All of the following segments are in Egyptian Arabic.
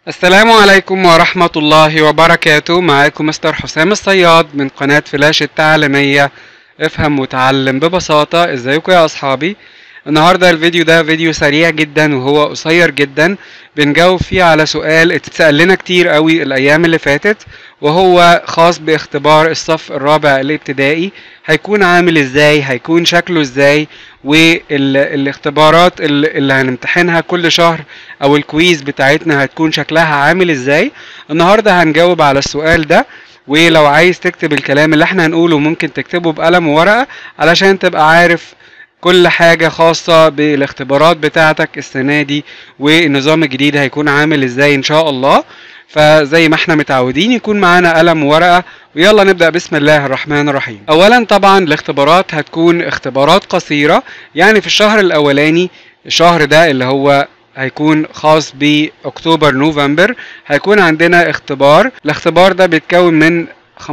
السلام عليكم ورحمة الله وبركاته معاكم مستر حسام الصياد من قناة فلاش التعليمية افهم وتعلم ببساطة ازيكم يا اصحابي النهاردة الفيديو ده فيديو سريع جدا وهو قصير جدا بنجاوب فيه على سؤال اتسأل لنا كتير قوي الايام اللي فاتت وهو خاص باختبار الصف الرابع الابتدائي هيكون عامل ازاي هيكون شكله ازاي والاختبارات اللي هنمتحنها كل شهر او الكويز بتاعتنا هتكون شكلها عامل ازاي النهارده هنجاوب على السؤال ده ولو عايز تكتب الكلام اللي احنا هنقوله ممكن تكتبه بقلم وورقة علشان تبقى عارف كل حاجة خاصة بالاختبارات بتاعتك السنة دي والنظام الجديد هيكون عامل ازاي ان شاء الله فزي ما احنا متعودين يكون معانا قلم وورقة ويلا نبدأ بسم الله الرحمن الرحيم اولا طبعا الاختبارات هتكون اختبارات قصيرة يعني في الشهر الاولاني الشهر ده اللي هو هيكون خاص باكتوبر نوفمبر هيكون عندنا اختبار الاختبار ده بيتكون من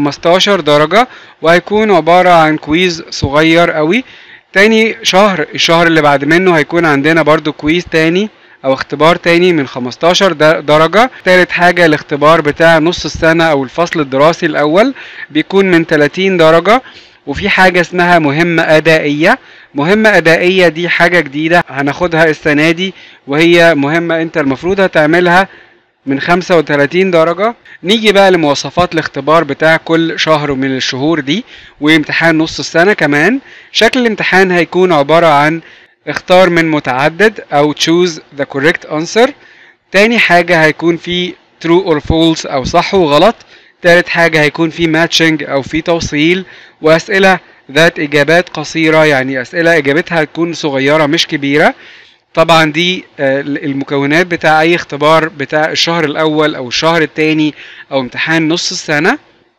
15 درجة وهيكون عبارة عن كويز صغير قوي تاني شهر الشهر اللي بعد منه هيكون عندنا برضو كويز تاني او اختبار تاني من 15 درجة تالت حاجة الاختبار بتاع نص السنة او الفصل الدراسي الاول بيكون من 30 درجة وفي حاجة اسمها مهمة أدائية مهمة أدائية دي حاجة جديدة هناخدها السنة دي وهي مهمة أنت المفروض هتعملها من 35 درجة نيجي بقى لمواصفات الاختبار بتاع كل شهر من الشهور دي وامتحان نص السنة كمان شكل الامتحان هيكون عبارة عن اختار من متعدد او choose the correct answer تاني حاجة هيكون في true or false او صح وغلط تالت حاجة هيكون في matching او في توصيل واسئلة ذات اجابات قصيرة يعني اسئلة اجابتها هتكون صغيرة مش كبيرة طبعا دي المكونات بتاع اي اختبار بتاع الشهر الاول او الشهر التاني او امتحان نص السنة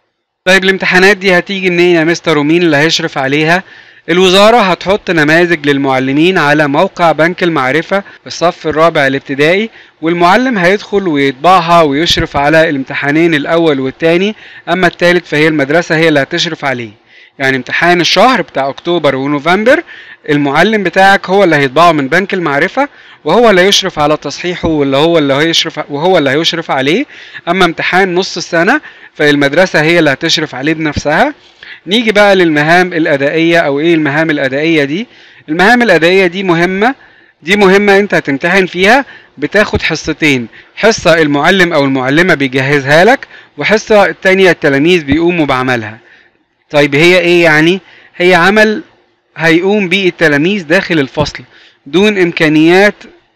طيب الامتحانات دي هتيجي منين يا مستر ومين اللي هيشرف عليها الوزارة هتحط نماذج للمعلمين على موقع بنك المعرفة الصف الرابع الابتدائي والمعلم هيدخل ويطبعها ويشرف على الامتحانين الأول والتاني أما التالت فهي المدرسة هي اللي هتشرف عليه يعني امتحان الشهر بتاع أكتوبر ونوفمبر المعلم بتاعك هو اللي هيطبعه من بنك المعرفة وهو اللي يشرف على تصحيحه واللي هو اللي هيشرف وهو اللي هيشرف عليه أما امتحان نص السنة فالمدرسة هي اللي هتشرف عليه بنفسها نيجي بقى للمهام الأدائية أو إيه المهام الأدائية دي المهام الأدائية دي مهمة دي مهمة أنت هتمتحن فيها بتاخد حصتين حصة المعلم أو المعلمة بيجهزها لك وحصة التانية التلاميذ بيقوموا بعملها طيب هي إيه يعني هي عمل هيقوم بيه التلاميذ داخل الفصل دون إمكانيات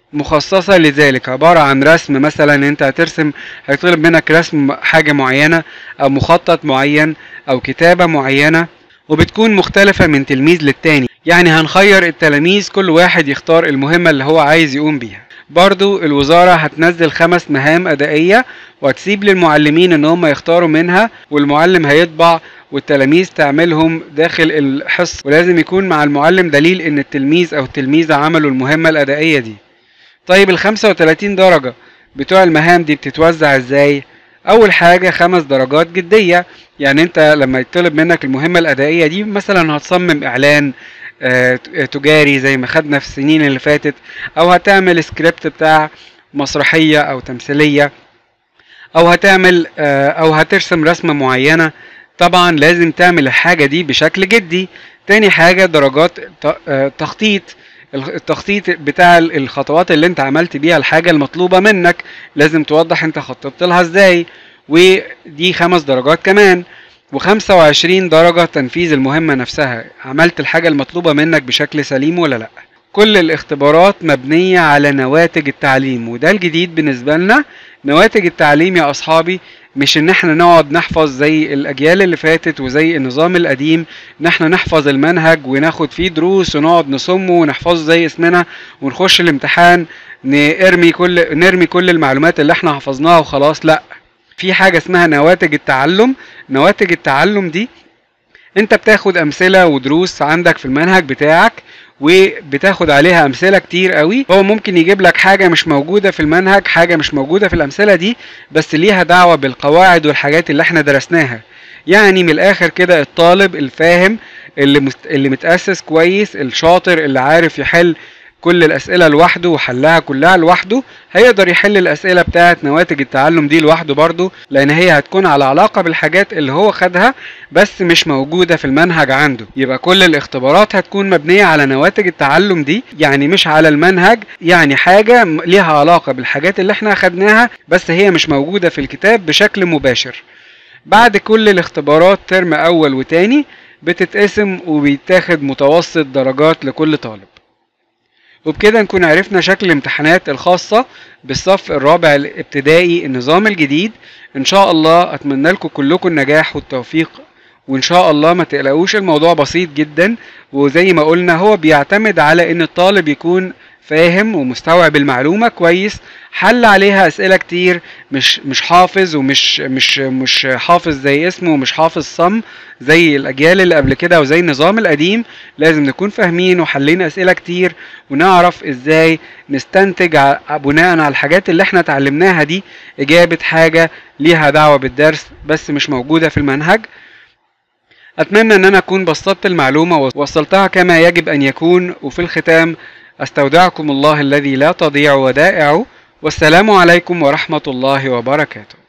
مخصصة لذلك عبارة عن رسم مثلا انت هترسم هيطلب منك رسم حاجة معينة او مخطط معين او كتابة معينة وبتكون مختلفة من تلميذ للتاني يعني هنخير التلاميذ كل واحد يختار المهمة اللي هو عايز يقوم بيها برضو الوزارة هتنزل خمس مهام أدائية وهتسيب للمعلمين ان هم يختاروا منها والمعلم هيطبع والتلاميذ تعملهم داخل الحصة ولازم يكون مع المعلم دليل ان التلميذ او التلميذة عملوا المهمة الأدائية دي طيب ال 35 درجة بتوع المهام دي بتتوزع ازاي؟ أول حاجة خمس درجات جدية يعني أنت لما يطلب منك المهمة الأدائية دي مثلا هتصمم إعلان آه تجاري زي ما خدنا في السنين اللي فاتت أو هتعمل سكريبت بتاع مسرحية أو تمثيلية أو هتعمل آه أو هترسم رسمة معينة طبعا لازم تعمل الحاجة دي بشكل جدي تاني حاجة درجات آه تخطيط التخطيط بتاع الخطوات اللي انت عملت بيها الحاجة المطلوبة منك لازم توضح انت خططت لها ازاي ودي خمس درجات كمان وخمسة وعشرين درجة تنفيذ المهمة نفسها عملت الحاجة المطلوبة منك بشكل سليم ولا لأ كل الاختبارات مبنية على نواتج التعليم وده الجديد بالنسبة لنا نواتج التعليم يا أصحابي مش ان احنا نقعد نحفظ زي الاجيال اللي فاتت وزي النظام القديم ان احنا نحفظ المنهج وناخد فيه دروس ونقعد نصمه ونحفظه زي اسمنا ونخش الامتحان نرمي كل نرمي كل المعلومات اللي احنا حفظناها وخلاص لا في حاجه اسمها نواتج التعلم نواتج التعلم دي انت بتاخد امثله ودروس عندك في المنهج بتاعك وبتاخد عليها امثله كتير قوي هو ممكن يجيب لك حاجه مش موجوده في المنهج حاجه مش موجوده في الامثله دي بس ليها دعوه بالقواعد والحاجات اللي احنا درسناها يعني من الاخر كده الطالب الفاهم اللي مست... اللي متاسس كويس الشاطر اللي عارف يحل كل الأسئلة لوحده وحلها كلها لوحده هيقدر يحل الأسئلة بتاعة نواتج التعلم دي لوحده برضه لأن هي هتكون على علاقة بالحاجات اللي هو خدها بس مش موجودة في المنهج عنده يبقى كل الاختبارات هتكون مبنية على نواتج التعلم دي يعني مش على المنهج يعني حاجة ليها علاقة بالحاجات اللي احنا خدناها بس هي مش موجودة في الكتاب بشكل مباشر بعد كل الاختبارات ترم أول وتاني بتتقسم وبيتاخد متوسط درجات لكل طالب وبكده نكون عرفنا شكل الامتحانات الخاصة بالصف الرابع الابتدائي النظام الجديد ان شاء الله اتمنى لكم كلكم النجاح والتوفيق وان شاء الله ما تقلقوش الموضوع بسيط جدا وزي ما قلنا هو بيعتمد على ان الطالب يكون فاهم ومستوعب المعلومة كويس حل عليها أسئلة كتير مش مش حافظ ومش مش مش حافظ زي اسمه ومش حافظ صم زي الأجيال اللي قبل كده وزي النظام القديم لازم نكون فاهمين وحلين أسئلة كتير ونعرف إزاي نستنتج بناء على الحاجات اللي احنا اتعلمناها دي إجابة حاجة ليها دعوة بالدرس بس مش موجودة في المنهج أتمنى أن أنا أكون بسطت المعلومة ووصلتها كما يجب أن يكون وفي الختام أستودعكم الله الذي لا تضيع ودائعه والسلام عليكم ورحمة الله وبركاته